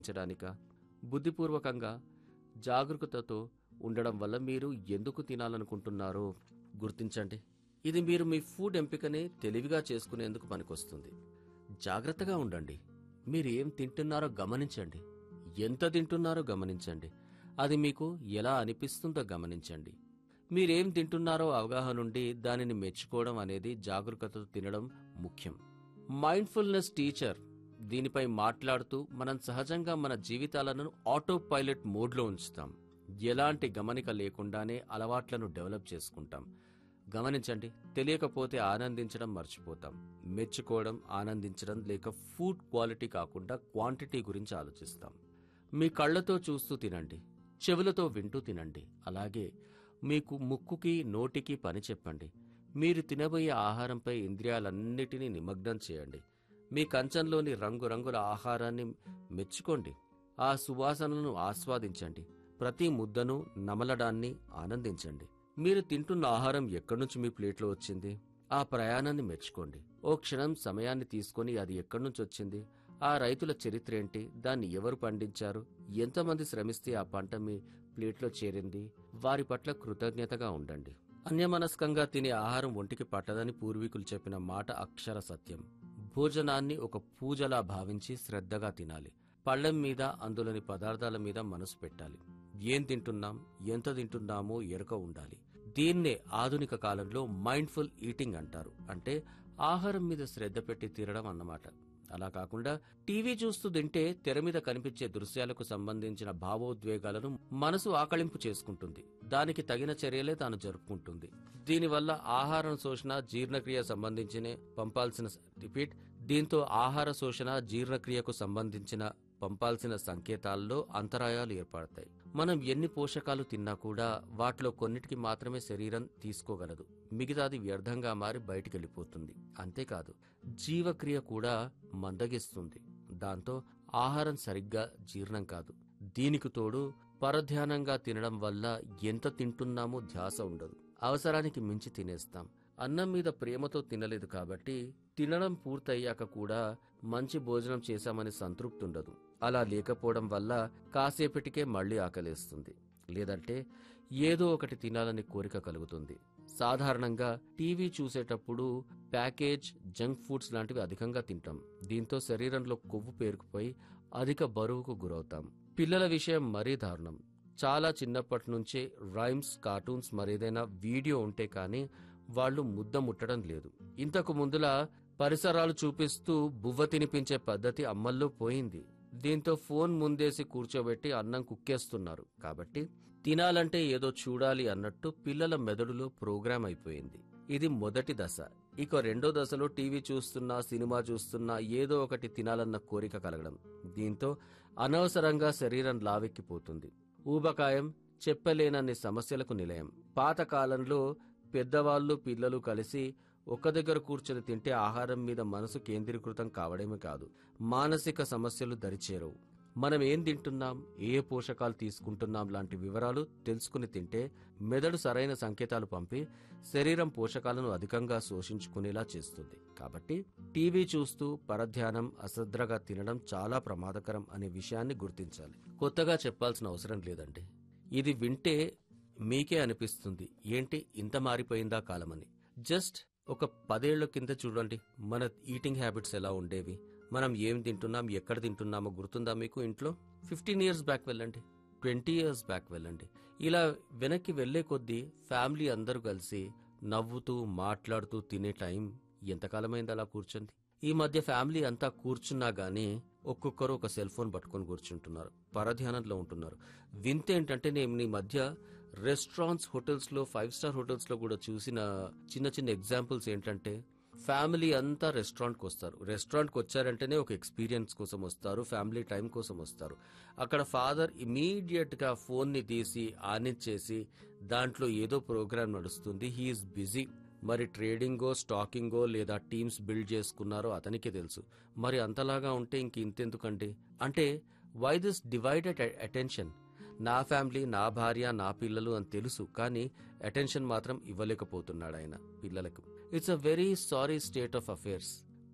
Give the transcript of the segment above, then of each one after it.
చడానిక బుద్ధిపూర్వకంగా జాగరూకతతో ఉండడం వల్ల మీరు ఎందుకు తినాలనుకుంటున్నారో గుర్తించండి ఇది మీరు మీ ఫుడ్ ఎంపికని తెలివిగా చేసుకునేందుకు పనికొస్తుంది జాగ్రత్తగా ఉండండి మీరు ఏం తింటున్నారో గమనించండి ఎంత తింటున్నారో గమనించండి అది మీకు ఎలా అనిపిస్తుందో గమనించండి మీరేం తింటున్నారో అవగాహన నుండి దానిని మెచ్చుకోవడం అనేది జాగరూకతతో తినడం ముఖ్యం మైండ్ఫుల్నెస్ టీచర్ దీనిపై మాట్లాడుతూ మనం సహజంగా మన జీవితాలను ఆటో పైలట్ మోడ్లో ఉంచుతాం ఎలాంటి గమనిక లేకుండానే అలవాట్లను డెవలప్ చేసుకుంటాం గమనించండి తెలియకపోతే ఆనందించడం మర్చిపోతాం మెచ్చుకోవడం ఆనందించడం లేక ఫుడ్ క్వాలిటీ కాకుండా క్వాంటిటీ గురించి ఆలోచిస్తాం మీ కళ్ళతో చూస్తూ తినండి చెవులతో వింటూ తినండి అలాగే మీకు ముక్కుకి నోటికి పని చెప్పండి మీరు తినబోయే ఆహారంపై ఇంద్రియాలన్నిటినీ నిమగ్నం చేయండి మీ కంచంలోని రంగురంగుల ఆహారాన్ని మెచ్చుకోండి ఆ సువాసనలను ఆస్వాదించండి ప్రతి ముద్దను నమలడాన్ని ఆనందించండి మీరు తింటున్న ఆహారం ఎక్కడి నుంచి మీ ప్లేట్లో వచ్చింది ఆ ప్రయాణాన్ని మెచ్చుకోండి ఓ క్షణం సమయాన్ని తీసుకొని అది ఎక్కడి నుంచి వచ్చింది ఆ రైతుల చరిత్ర ఏంటి దాన్ని ఎవరు పండించారు ఎంతమంది శ్రమిస్తే ఆ పంట మీ ప్లేట్లో చేరింది వారి పట్ల కృతజ్ఞతగా ఉండండి అన్యమనస్కంగా తినే ఆహారం ఒంటికి పట్టదని పూర్వీకులు చెప్పిన మాట అక్షర సత్యం భోజనాన్ని ఒక పూజలా భావించి శ్రద్ధగా తినాలి పళ్ళెం మీద అందులోని పదార్థాల మీద మనసు పెట్టాలి ఏం తింటున్నాం ఎంత తింటున్నామో ఎరక ఉండాలి దీన్నే ఆధునిక కాలంలో మైండ్ఫుల్ ఈటింగ్ అంటారు అంటే ఆహారం మీద శ్రద్ధ పెట్టి తినడం అన్నమాట అలా కాకుండా టీవీ చూస్తూ తింటే తెర మీద కనిపించే దృశ్యాలకు సంబంధించిన భావోద్వేగాలను మనసు ఆకళింపు చేసుకుంటుంది దానికి తగిన చర్యలే తాను జరుపుకుంటుంది దీనివల్ల ఆహారం శోషణ జీర్ణక్రియ సంబంధించిన పంపాల్సిన రిపీట్ దీంతో ఆహార శోషణ జీర్ణక్రియకు సంబంధించిన పంపాల్సిన సంకేతాల్లో అంతరాయాలు ఏర్పడతాయి మనం ఎన్ని పోషకాలు తిన్నా కూడా వాటిలో కొన్నిటికి మాత్రమే శరీరం తీసుకోగలదు మిగతాది వ్యర్థంగా మారి బయటికి వెళ్ళిపోతుంది అంతేకాదు జీవక్రియ కూడా మందగిస్తుంది దాంతో ఆహారం సరిగ్గా జీర్ణం కాదు దీనికి తోడు పరధ్యానంగా తినడం వల్ల ఎంత తింటున్నామో ధ్యాస ఉండదు అవసరానికి మించి తినేస్తాం అన్నం మీద ప్రేమతో తినలేదు కాబట్టి తినడం పూర్తయ్యాక కూడా మంచి భోజనం చేశామని సంతృప్తి ఉండదు అలా లేకపోవడం వల్ల కాసేపటికే మళ్ళీ ఆకలేస్తుంది లేదంటే ఏదో ఒకటి తినాలని కోరిక కలుగుతుంది సాధారణంగా టీవీ చూసేటప్పుడు ప్యాకేజ్ జంక్ ఫుడ్స్ లాంటివి అధికంగా తింటాం దీంతో శరీరంలో కొవ్వు పేరుకుపోయి అధిక బరువుకు గురవుతాం పిల్లల విషయం మరీ దారుణం చాలా చిన్నప్పటి నుంచే రైమ్స్ కార్టూన్స్ మరేదైనా వీడియో ఉంటే కానీ వాళ్ళు ముద్ద ముట్టడం లేదు ఇంతకు ముందులా పరిసరాలు చూపిస్తూ బువ్వ తినిపించే పద్ధతి అమ్మల్లో పోయింది దీంతో ఫోన్ ముందేసి కూర్చోబెట్టి అన్నం కుక్కేస్తున్నారు కాబట్టి తినాలంటే ఏదో చూడాలి అన్నట్టు పిల్లల మెదడులో ప్రోగ్రాం అయిపోయింది ఇది మొదటి దశ ఇక రెండో దశలో టీవీ చూస్తున్నా సినిమా చూస్తున్నా ఏదో ఒకటి తినాలన్న కోరిక కలగడం దీంతో అనవసరంగా శరీరం లావెక్కిపోతుంది ఊబకాయం చెప్పలేనన్ని సమస్యలకు నిలయం పాత కాలంలో పెద్దవాళ్ళు పిల్లలు కలిసి ఒక్క దగ్గర కూర్చొని తింటే ఆహారం మీద మనసు కేంద్రీకృతం కావడమే కాదు మానసిక సమస్యలు దరిచేరవు మనం ఏం తింటున్నాం ఏ పోషకాలు తీసుకుంటున్నాం లాంటి వివరాలు తెలుసుకుని తింటే మెదడు సరైన సంకేతాలు పంపి శరీరం పోషకాలను అధికంగా శోషించుకునేలా చేస్తుంది కాబట్టి టీవీ చూస్తూ పరధ్యానం అశ్రద్ధగా తినడం చాలా ప్రమాదకరం అనే విషయాన్ని గుర్తించాలి కొత్తగా చెప్పాల్సిన అవసరం లేదండి ఇది వింటే మీకే అనిపిస్తుంది ఏంటి ఇంత మారిపోయిందా కాలమని జస్ట్ ఒక పదేళ్ల కింద చూడండి మన ఈటింగ్ హ్యాబిట్స్ ఎలా ఉండేవి మనం ఏం తింటున్నాం ఎక్కడ తింటున్నామో గుర్తుందా మీకు ఇంట్లో ఫిఫ్టీన్ ఇయర్స్ బ్యాక్ వెళ్ళండి ట్వంటీ ఇయర్స్ బ్యాక్ వెళ్ళండి ఇలా వెనక్కి వెళ్లే కొద్దీ ఫ్యామిలీ అందరూ కలిసి నవ్వుతూ మాట్లాడుతూ తినే టైం ఎంతకాలమైంది అలా కూర్చుంది ఈ మధ్య ఫ్యామిలీ అంతా కూర్చున్నా గానీ ఒక్కొక్కరు ఒక సెల్ ఫోన్ పట్టుకొని కూర్చుంటున్నారు పరధ్యానంలో ఉంటున్నారు వింత ఏంటంటే నేను ఈ మధ్య రెస్టారెంట్స్ హోటల్స్ లో ఫైవ్ స్టార్ హోటల్స్ లో కూడా చూసిన చిన్న చిన్న ఎగ్జాంపుల్స్ ఏంటంటే ఫ్యామిలీ అంతా రెస్టారెంట్కి వస్తారు రెస్టారెంట్కి వచ్చారంటేనే ఒక ఎక్స్పీరియన్స్ కోసం వస్తారు ఫ్యామిలీ టైం కోసం వస్తారు అక్కడ ఫాదర్ ఇమీడియట్ గా ఫోన్ ని తీసి ఆనిచ్చేసి దాంట్లో ఏదో ప్రోగ్రామ్ నడుస్తుంది హీఈస్ బిజీ మరి ట్రేడింగో స్టాకింగో లేదా టీమ్స్ బిల్డ్ చేసుకున్నారో అతనికే తెలుసు మరి అంతలాగా ఉంటే ఇంక ఇంతెందుకండి అంటే వై దిస్ డివైడెడ్ అటెన్షన్ నా ఫ్యామిలీ నా భార్య నా పిల్లలు అని తెలుసు కానీ అటెన్షన్ మాత్రం ఇవ్వలేకపోతున్నాడు ఆయన పిల్లలకు it's a very sorry state of affairs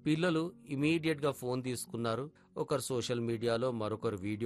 పిల్లలు ఇమీడియట్గా ఫోన్ తీసుకున్నారు ఒకరు సోషల్ మీడియాలో మరొకరు వీడియో